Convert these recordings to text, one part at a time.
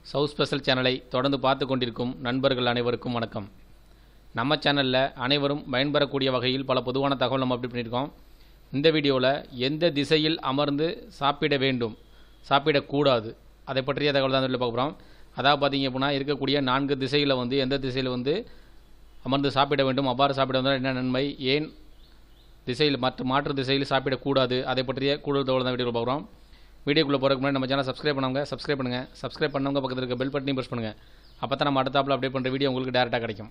south special சேனலை தொடர்ந்து பார்த்து கொண்டிருக்கும் நண்பர்கள் அனைவருக்கும் வணக்கம் நம்ம சேனலில் அனைவரும் பயன்பெறக்கூடிய வகையில் பல பொதுவான தகவல் நம்ம அப்டேட் பண்ணியிருக்கோம் இந்த வீடியோவில் எந்த திசையில் அமர்ந்து சாப்பிட வேண்டும் சாப்பிடக்கூடாது அதை பற்றிய தகவல் தான் இதில் பார்க்க போகிறோம் அதாவது பார்த்தீங்க அப்படின்னா இருக்கக்கூடிய நான்கு திசையில் வந்து எந்த திசையில் வந்து அமர்ந்து சாப்பிட வேண்டும் அவ்வாறு சாப்பிட வந்தால் என்ன நன்மை ஏன் திசையில் மற்ற மாற்று திசையில் சாப்பிடக்கூடாது அதை பற்றிய கூடுதல் தகவல் தான் வீடியோவில் பார்க்குறோம் வீடியோக்குள்ளே போகிறதுக்கு முன்னாடி நம்ம சேனல் சப்ஸ்கிரைப் பண்ணவங்க சப்ஸ்கிரைப் பண்ணுங்கள் சப்ஸ்கிரைப் பண்ணவங்க பக்கத்தில் இருக்க பெல் பட்டனையும் ப்ரெஸ் பண்ணுங்கள் அப்போ தான் நம்ம அடுத்தாப்பில் அப்டேட் பண்ணுற வீடியோ உங்களுக்கு டேரெக்டாக கிடைக்கும்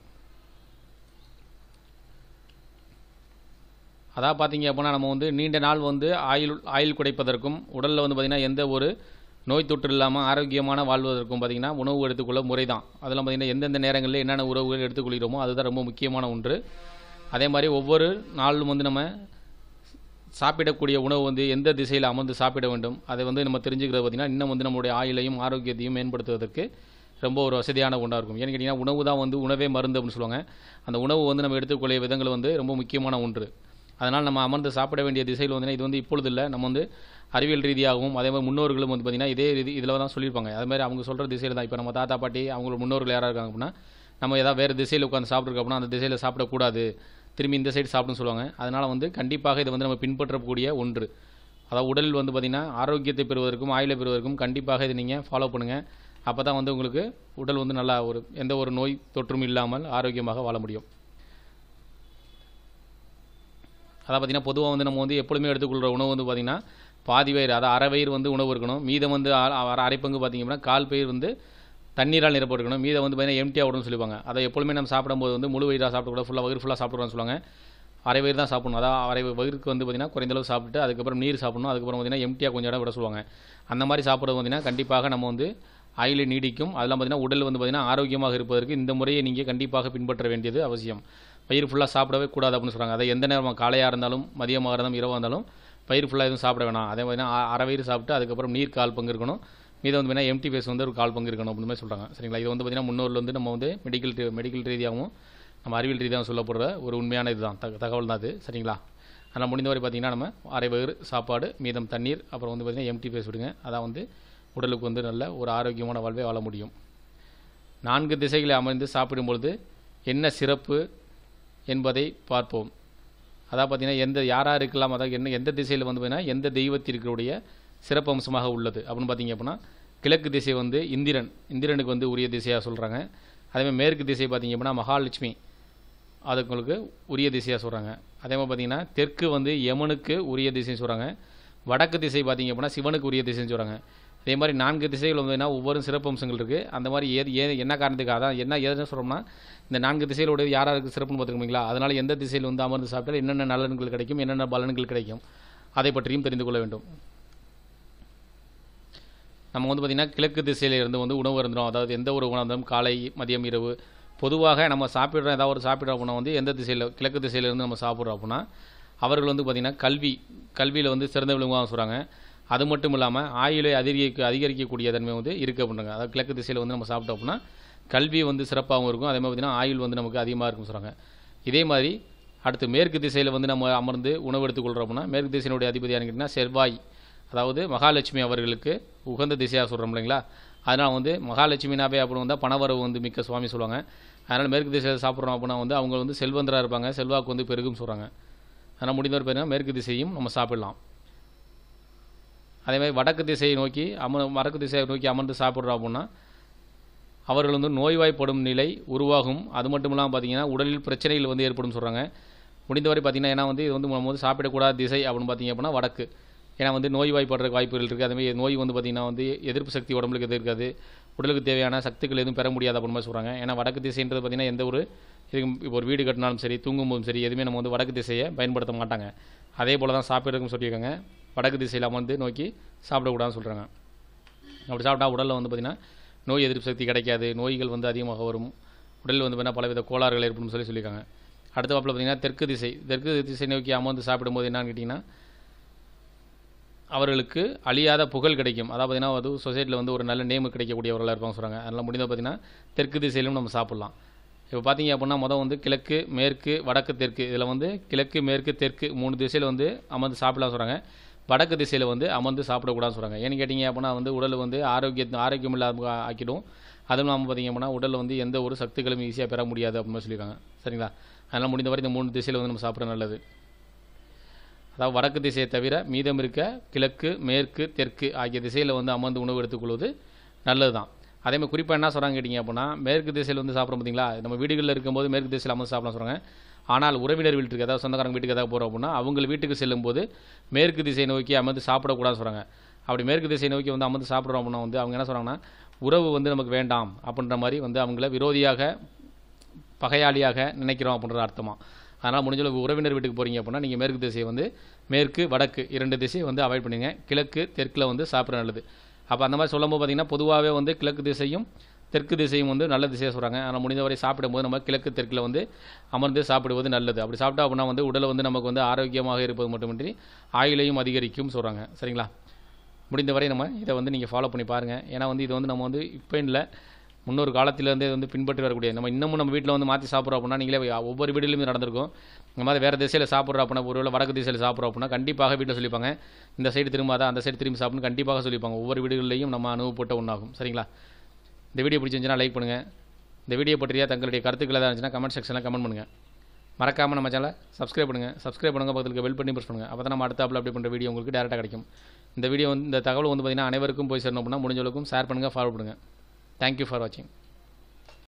அதாவது பார்த்தீங்க அப்படின்னா நம்ம வந்து நீண்ட நாள் வந்து ஆயில் ஆயில் குடைப்பதற்கும் உடலில் வந்து பார்த்திங்கன்னா எந்த ஒரு நோய் தொற்று இல்லாமல் ஆரோக்கியமான வாழ்வதற்கும் பார்த்திங்கன்னா உணவு எடுத்துக்கொள்ள முறை தான் அதெல்லாம் பார்த்திங்கன்னா எந்தெந்த நேரங்களில் என்னென்ன உறவுகள் எடுத்துக்கொள்கிறோமோ அதுதான் ரொம்ப முக்கியமான ஒன்று அதே மாதிரி ஒவ்வொரு நாளும் வந்து நம்ம சாப்பிடக்கூடிய உணவு வந்து எந்த திசையில் அமர்ந்து சாப்பிட வேண்டும் அதை வந்து நம்ம தெரிஞ்சுக்கிறது பார்த்திங்கன்னா இன்னும் வந்து நம்மளுடைய ஆயிலையும் ஆரோக்கியத்தையும் மேம்படுத்துவதற்கு ரொம்ப ஒரு வசதியான ஒன்றாக இருக்கும் ஏன்னு கேட்டிங்கன்னா உணவு தான் வந்து உணவே மருந்து அப்படின்னு சொல்லுவாங்க அந்த உணவு வந்து நம்ம எடுத்துக்கொள்ளிய விதங்கள் வந்து ரொம்ப முக்கியமான ஒன்று அதனால் நம்ம அமர்ந்து சாப்பிட வேண்டிய திசையில் வந்து இது வந்து இப்பொழுது இல்லை நம்ம வந்து அறிவியல் ரீதியாகவும் அதே மாதிரி முன்னோர்களும் வந்து பார்த்திங்கன்னா இதே இது இதில் தான் சொல்லியிருப்பாங்க அது மாதிரி அவங்க சொல்கிற திசையில் தான் இப்போ நம்ம தாத்தா பாட்டி அவங்களோட முன்னோர்கள் யாராக இருக்காங்க அப்படின்னா நம்ம ஏதாவது வேறு திசையில் உட்காந்து சாப்பிட்ருக்கோம் அப்படின்னா அந்த திசையில் சாப்பிடக்கூடாது திரும்பி இந்த சைடு சாப்பிடுன்னு சொல்லுவாங்க அதனால் வந்து கண்டிப்பாக இதை வந்து நம்ம பின்பற்றக்கூடிய ஒன்று அதாவது உடல் வந்து பார்த்திங்கன்னா ஆரோக்கியத்தை பெறுவதற்கும் ஆயிலை பெறுவதற்கும் கண்டிப்பாக இதை நீங்கள் ஃபாலோ பண்ணுங்கள் அப்போ தான் வந்து உங்களுக்கு உடல் வந்து நல்லா ஒரு எந்த ஒரு நோய் தொற்றும் இல்லாமல் ஆரோக்கியமாக வாழ முடியும் அதான் பார்த்திங்கன்னா பொதுவாக வந்து நம்ம வந்து எப்பொழுதுமே எடுத்துக்கொள்கிற உணவு வந்து பார்த்திங்கன்னா பாதி வயிறு அதாவது அரை வயிறு வந்து உணவு இருக்கணும் மீதம் வந்து அரை பங்கு பார்த்திங்க அப்படின்னா கால் பயிர் வந்து தண்ணீரால் நிரப்பஇருக்கணும் மீதை வந்து பார்த்தீங்கன்னா எம்டியாக விடணும்னு சொல்லுவாங்க அதை எப்பொழுதுமே நம்ம சாப்பிடும்போது வந்து முழு வயிறாக சாப்பிடக்கூடாது ஃபுல்லாக வயிறு ஃபுல்லாக சாப்பிடக்கூடாதுன்னு சொல்லுவாங்க அரை வயிறு தான் சாப்பிடணும் அதாவது அரை வயிறுக்கு வந்து பார்த்திங்கன்னா குறைந்த அளவு சாப்பிட்டு அதுக்கப்புறம் நீர் சாப்பிடணும் அதுக்கப்புறம் பார்த்திங்கன்னா எம்டியாக கொஞ்சம் இடம் விட சொல்லுவாங்க அந்த மாதிரி சாப்பிட்றது பார்த்திங்கன்னா கண்டிப்பாக நம்ம வந்து ஆயிலை நீடிக்கும் அதெல்லாம் பார்த்திங்கன்னா உடல் வந்து பார்த்திங்கன்னா ஆரோக்கியமாக இருப்பதற்கு இந்த முறையை நீங்கள் கண்டிப்பாக பின்பற்ற வேண்டியது அவசியம் வயிறு ஃபுல்லாக சாப்பிடவே கூடாது அப்படின்னு சொல்கிறாங்க அதை எந்த நேரம் காலையாக இருந்தாலும் மதியமாக இருந்தாலும் இரவாக இருந்தாலும் வயிறு ஃபுல்லாக எதுவும் சாப்பிட வேணாம் அதே பார்த்திங்கன்னா அரை வயிறு சாப்பிட்டு அதுக்கப்புறம் நீர் கால் பங்கு இருக்கணும் மீது வந்து பார்த்தீங்கன்னா எம்டி ஃபேஸ் வந்து ஒரு கால் பங்கு இருக்கணும் அப்படின்னு மாதிரி சொல்கிறாங்க சரிங்களா இது வந்து பார்த்திங்கன்னா முன்னோரில் வந்து நம்ம வந்து மெடிக்கல் மெடிக்கல் ரீதியாகவும் நம்ம அறிவியல் ரீதியாகவும் சொல்லப்படுற ஒரு உண்மையான இதுதான் தக தகவல் தான் அது சரிங்களா அதனால் முடிந்தவரை பார்த்திங்கன்னா நம்ம அரை வயிறு சாப்பாடு மீதம் தண்ணீர் அப்புறம் வந்து பார்த்திங்கன்னா எம்டி ஃபேஸ் விடுங்க அதான் வந்து உடலுக்கு வந்து நல்ல ஒரு ஆரோக்கியமான வாழ்வை வாழ முடியும் நான்கு திசைகளை அமர்ந்து சாப்பிடும் பொழுது என்ன சிறப்பு என்பதை பார்ப்போம் அதான் பார்த்திங்கன்னா எந்த யாராக இருக்கலாம் அதாவது என்ன எந்த திசையில் வந்து பார்த்திங்கன்னா எந்த தெய்வத்திற்குடைய சிறப்பு அம்சமாக உள்ளது அப்படின்னு பார்த்தீங்க அப்படின்னா கிழக்கு திசை வந்து இந்திரன் இந்திரனுக்கு வந்து உரிய திசையாக சொல்கிறாங்க அதேமாதிரி மேற்கு திசை பார்த்திங்க அப்படின்னா மகாலட்சுமி அதுங்களுக்கு உரிய திசையாக சொல்கிறாங்க அதே மாதிரி பார்த்திங்கன்னா தெற்கு வந்து யமனுக்கு உரிய திசைன்னு சொல்கிறாங்க வடக்கு திசை பார்த்திங்க அப்படின்னா சிவனுக்கு உரிய திசைன்னு சொல்கிறாங்க அதே மாதிரி நான்கு திசைகள் வந்ததுன்னா ஒவ்வொரு சிறப்பு அம்சங்கள் இருக்குது அந்த மாதிரி ஏது ஏ என்ன காரணத்துக்கு அதான் என்ன எதுன்னு சொல்கிறோம்னா இந்த நான்கு திசைகளோட யாராருக்கு சிறப்புன்னு பார்த்துருக்கீங்களா அதனால் எந்த திசையில் வந்து அமர்ந்து சாப்பிட்டால் என்னென்ன நலன்கள் கிடைக்கும் என்னென்ன பலன்கள் கிடைக்கும் அதை பற்றியும் தெரிந்து கொள்ள வேண்டும் நம்ம வந்து பார்த்திங்கன்னா கிழக்கு திசையில் இருந்து வந்து உணவு இருந்துடும் அதாவது எந்த ஒரு உணவு காலை மதியம் இரவு பொதுவாக நம்ம சாப்பிட்ற ஏதாவது ஒரு சாப்பிட்ற உணவு வந்து எந்த திசையில் கிழக்கு திசையிலேருந்து நம்ம சாப்பிட்றோம் அப்படின்னா அவர்கள் வந்து பார்த்திங்கன்னா கல்வி கல்வியில் வந்து சிறந்த விளங்குவாங்க சொல்கிறாங்க அது மட்டும் இல்லாமல் ஆயுளை அதிகரிக்க அதிகரிக்கக்கூடிய தன்மை வந்து இருக்குது அப்படின்றாங்க அதாவது கிழக்கு திசையில் வந்து நம்ம சாப்பிட்டோம் அப்படின்னா கல்வி வந்து சிறப்பாகவும் இருக்கும் அதே மாதிரி பார்த்திங்கன்னா ஆயுள் வந்து நமக்கு அதிகமாக இருக்கும் சொல்கிறாங்க இதே மாதிரி அடுத்து மேற்கு திசையில் வந்து நம்ம அமர்ந்து உணவு எடுத்துக்கொள்கிறோம் அப்படின்னா மேற்கு திசையினுடைய அதிபதியானு கேட்டிங்கன்னா செவ்வாய் அதாவது மகாலட்சுமி அவர்களுக்கு உகந்த திசையாக சொல்கிறோம் இல்லைங்களா அதனால் வந்து மகாலட்சுமினாவே அப்படி வந்தால் பணவரவு வந்து மிக்க சுவாமி சொல்லுவாங்க அதனால் மேற்கு திசையில் சாப்பிட்றோம் அப்படின்னா வந்து அவங்க வந்து செல்வந்தராக இருப்பாங்க செல்வாக்கு வந்து பெருகும் சொல்கிறாங்க அதனால் முடிந்தவர் பேருனா மேற்கு திசையும் நம்ம சாப்பிடலாம் அதே மாதிரி வடக்கு திசையை நோக்கி அமர் வடக்கு திசையை நோக்கி அமர்ந்து சாப்பிட்றோம் அப்படின்னா அவர்கள் வந்து நோய்வாய்ப்படும் நிலை உருவாகும் அது மட்டும் இல்லாமல் பார்த்தீங்கன்னா உடலில் பிரச்சனைகள் வந்து ஏற்படும் சொல்கிறாங்க முடிந்தவரை பார்த்தீங்கன்னா ஏன்னா வந்து இது வந்து நம்ம வந்து சாப்பிடக்கூடாத திசை அப்படின்னு பார்த்தீங்க அப்படின்னா வடக்கு ஏன்னா வந்து நோய்வாய்ப்படுறதுக்கு வாய்ப்புகள் இருக்குது அதேமாதிரி நோய் வந்து பார்த்திங்கன்னா வந்து எதிர்ப்பு சக்தி உடம்புக்கு எது இருக்காது உடலுக்கு தேவையான சக்திகள் எதுவும் பெற முடியாது அப்படின்னு மாதிரி சொல்கிறாங்க ஏன்னா வடக்கு திசைன்றது பார்த்திங்கன்னா எந்த ஒரு இதுக்கு இப்போ ஒரு வீடு கட்டினாலும் சரி தூங்கும்போதும் சரி எதுவுமே நம்ம வந்து வடக்கு திசையை பயன்படுத்த மாட்டாங்க அதே போல் தான் சாப்பிட்றதுக்கும் சொல்லியிருக்காங்க வடக்கு திசையில் அமர்ந்து நோக்கி சாப்பிடக்கூடாதுன்னு சொல்கிறாங்க அப்படி சாப்பிட்டா உடலில் வந்து பார்த்திங்கன்னா நோய் எதிர்ப்பு சக்தி கிடைக்காது நோய்கள் வந்து அதிகமாக வரும் உடலில் வந்து பார்த்திங்கன்னா பலவித கோளாறுகள் ஏற்படும் சொல்லி சொல்லியிருக்காங்க அடுத்த வாப்பில் பார்த்திங்கன்னா தெற்கு திசை தெற்கு திசை நோக்கி அமர்ந்து சாப்பிடும்போது என்னன்னு கேட்டிங்கன்னா அவர்களுக்கு அழியாத புகழ் கிடைக்கும் அதாவது பார்த்திங்கன்னா அது சொசைட்டியில் வந்து ஒரு நல்ல நேம் கிடைக்கக்கூடியவர்களாக இருப்பாங்க சொல்கிறாங்க அதனால் முடிந்த பார்த்திங்கன்னா தெற்கு திசையிலும் நம்ம சாப்பிட்லாம் இப்போ பார்த்தீங்க அப்படின்னா மொதல் வந்து கிழக்கு மேற்கு வடக்கு தெற்கு இதில் வந்து கிழக்கு மேற்கு தெற்கு மூணு திசையில் வந்து அமர்ந்து சாப்பிடலாம் சொல்கிறாங்க வடக்கு திசையில் வந்து அமர்ந்து சாப்பிடக்கூடாதுன்னு சொல்கிறாங்க ஏன்னு கேட்டிங்க அப்படின்னா வந்து உடல் வந்து ஆரோக்கிய ஆரோக்கியம் இல்லாத ஆக்கிடும் அதுவும் இல்லாமல் பார்த்தீங்க அப்படின்னா உடலில் வந்து எந்த ஒரு சக்திகளும் ஈஸியாக பெற முடியாது அப்படின்னு மாதிரி சொல்லியிருக்காங்க சரிங்களா அதனால் முடிந்தவரை இந்த மூணு திசையில் வந்து நம்ம சாப்பிட நல்லது அதாவது வடக்கு திசையை தவிர மீதம் இருக்க கிழக்கு மேற்கு தெற்கு ஆகிய திசையில் வந்து அமர்ந்து உணவு எடுத்துக்கொள்வது நல்லது தான் அதே மாதிரி குறிப்பாக என்ன சொல்கிறாங்க கேட்டிங்க அப்படின்னா மேற்கு திசையில் வந்து சாப்பிட்றோம் பார்த்தீங்களா நம்ம வீடுகளில் இருக்கும்போது மேற்கு திசையில் அமர்ந்து சாப்பிடலாம் சொல்கிறாங்க ஆனால் உறவினர் வீட்டுக்கு அதாவது சொந்தக்காரங்க வீட்டுக்கு ஏதாவது போகிறோம் அப்படின்னா அவங்க வீட்டுக்கு செல்லும்போது மேற்கு திசை நோக்கி அமர்ந்து சாப்பிடக்கூடாதுன்னு சொல்கிறாங்க அப்படி மேற்கு திசை நோக்கி வந்து அமர்ந்து சாப்பிட்றோம் அப்படின்னா வந்து அவங்க என்ன சொல்கிறாங்கன்னா உறவு வந்து நமக்கு வேண்டாம் அப்படின்ற மாதிரி வந்து அவங்கள விரோதியாக பகையாளியாக நினைக்கிறோம் அப்படின்ற அர்த்தமா அதனால் முடிஞ்ச அளவுக்கு உறவினர் வீட்டுக்கு போகிறீங்க அப்படின்னா நீங்கள் மேற்கு திசையை வந்து மேற்கு வடக்கு இரண்டு திசையை வந்து அவாய்ட் பண்ணுங்க கிழக்கு தெற்கில் வந்து சாப்பிட நல்லது அப்போ அந்த மாதிரி சொல்லும்போது பார்த்தீங்கன்னா பொதுவாகவே வந்து கிழக்கு திசையும் தெற்கு திசையும் வந்து நல்ல திசையை சொல்கிறாங்க ஆனால் முடிந்தவரை சாப்பிடும்போது நம்ம கிழக்கு தெற்கில் வந்து அமர்ந்து சாப்பிடுவது நல்லது அப்படி சாப்பிட்டா அப்படின்னா வந்து உடலை வந்து நமக்கு வந்து ஆரோக்கியமாக இருப்பது மட்டுமின்றி ஆயுளையும் அதிகரிக்கும் சொல்கிறாங்க சரிங்களா முடிந்தவரை நம்ம இதை வந்து நீங்கள் ஃபாலோ பண்ணி பாருங்கள் ஏன்னா வந்து இது வந்து நம்ம வந்து இப்போ இல்லை முன்னொரு காலத்திலேருந்தே வந்து பின்பற்றி வரக்கூடிய நம்ம இன்னமும் நம்ம வீட்டில் வந்து மாற்றி சாப்பிட்றோம் அப்படின்னா நீங்களே ஒவ்வொரு வீடுலையும் நடந்திருக்கும் இந்த மாதிரி வேறு திசையில் சாப்பிட்றோம் அப்படின்னா ஒருவேளை வடக்கு திசையில் சாப்பிட்றோம் அப்படின்னா கண்டிப்பாக வீட்டில் சொல்லிப்பாங்க இந்த சைடு திரும்பாத அந்த சைடு திரும்பி சாப்பிடணும் கண்டிப்பாக சொல்லிப்பாங்க ஒவ்வொரு வீடுகளிலையும் நம்ம அனுபவப்பட்ட ஒன்றாகும் சரிங்களா இந்த வீடியோ பிடிச்சிருந்துச்சுன்னா லைக் பண்ணுங்கள் இந்த வீடியோ பற்றிய தங்களுடைய கருத்துக்கள் ஏதாவது இருந்துச்சுன்னா கமெண்ட் செக்ஷனில் கமெண்ட் பண்ணுங்கள் மறக்காமல் நம்ம சேனலை சப்ஸ்கிரைப் பண்ணுங்கள் சப்ஸ்கிரைப் பண்ணுங்கள் பக்கத்துக்கு பெல் பண்ணி ப்ரெஸ் பண்ணுங்கள் அப்போ தான் நம்ம அடுத்த அப்ல அப்டேட் பண்ணுற வீடியோ உங்களுக்கு டேரெக்டாக கிடைக்கும் இந்த வீடியோ வந்து இந்த தகவல் வந்து பார்த்திங்கன்னா அனைவருக்கும் போய் சேரணும் அப்படின்னா முடிஞ்ச அளவுக்கும் ஷேர் பண்ணுங்கள் ஃபாலோ பண்ணுங்கள் தேங்க்யூ ஃபார் வாட்சிங்